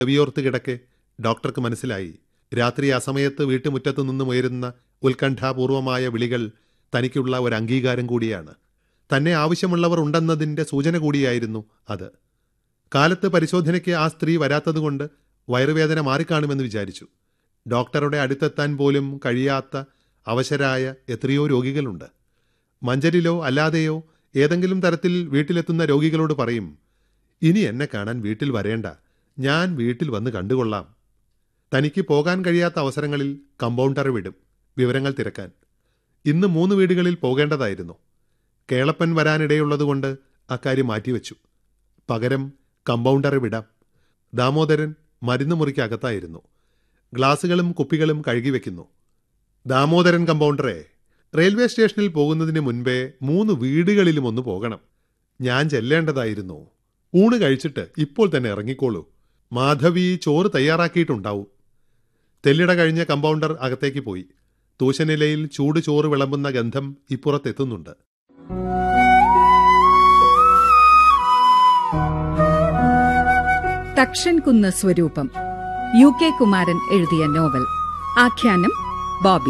ചെവിയോർത്ത് കിടക്കെ ഡോക്ടർക്ക് മനസ്സിലായി രാത്രി ആ സമയത്ത് വീട്ടുമുറ്റത്തു നിന്നും ഉയരുന്ന ഉത്കണ്ഠാപൂർവമായ വിളികൾ തനിക്കുള്ള ഒരു അംഗീകാരം കൂടിയാണ് തന്നെ ആവശ്യമുള്ളവർ ഉണ്ടെന്നതിൻ്റെ സൂചന കൂടിയായിരുന്നു അത് കാലത്ത് പരിശോധനയ്ക്ക് ആ സ്ത്രീ വരാത്തതുകൊണ്ട് വയറുവേദന മാറിക്കാണുമെന്ന് വിചാരിച്ചു ഡോക്ടറുടെ അടുത്തെത്താൻ പോലും കഴിയാത്ത അവശരായ എത്രയോ രോഗികളുണ്ട് മഞ്ചലിലോ അല്ലാതെയോ ഏതെങ്കിലും തരത്തിൽ വീട്ടിലെത്തുന്ന രോഗികളോട് പറയും ഇനി എന്നെ കാണാൻ വീട്ടിൽ വരേണ്ട ഞാൻ വീട്ടിൽ വന്ന് കണ്ടുകൊള്ളാം തനിക്ക് പോകാൻ കഴിയാത്ത അവസരങ്ങളിൽ കമ്പൗണ്ടർ വിടും വിവരങ്ങൾ തിരക്കാൻ ഇന്ന് മൂന്ന് വീടുകളിൽ പോകേണ്ടതായിരുന്നു കേളപ്പൻ വരാനിടയുള്ളതുകൊണ്ട് അക്കാര്യം മാറ്റിവെച്ചു പകരം കമ്പൗണ്ടറെ വിടാം ദാമോദരൻ മരുന്ന് മുറിക്കകത്തായിരുന്നു ഗ്ലാസുകളും കുപ്പികളും കഴുകി വെക്കുന്നു ദാമോദരൻ കമ്പൗണ്ടറെ റെയിൽവേ സ്റ്റേഷനിൽ പോകുന്നതിന് മുൻപേ മൂന്ന് വീടുകളിലും ഒന്ന് പോകണം ഞാൻ ചെല്ലേണ്ടതായിരുന്നു ഊണ് കഴിച്ചിട്ട് ഇപ്പോൾ തന്നെ ഇറങ്ങിക്കോളൂ മാധവി ചോറ് തയ്യാറാക്കിയിട്ടുണ്ടാവും തെല്ലിട കഴിഞ്ഞ കമ്പൗണ്ടർ അകത്തേക്ക് പോയി തൂശനിലയിൽ ചൂട് ചോറ് വിളമ്പുന്ന ഗന്ധം ഇപ്പുറത്തെത്തുന്നുണ്ട് തക്ഷൻ കുന്ന് സ്വരൂപം യു കെ കുമാരൻ എഴുതിയ നോവൽ ആഖ്യാനം ബോബി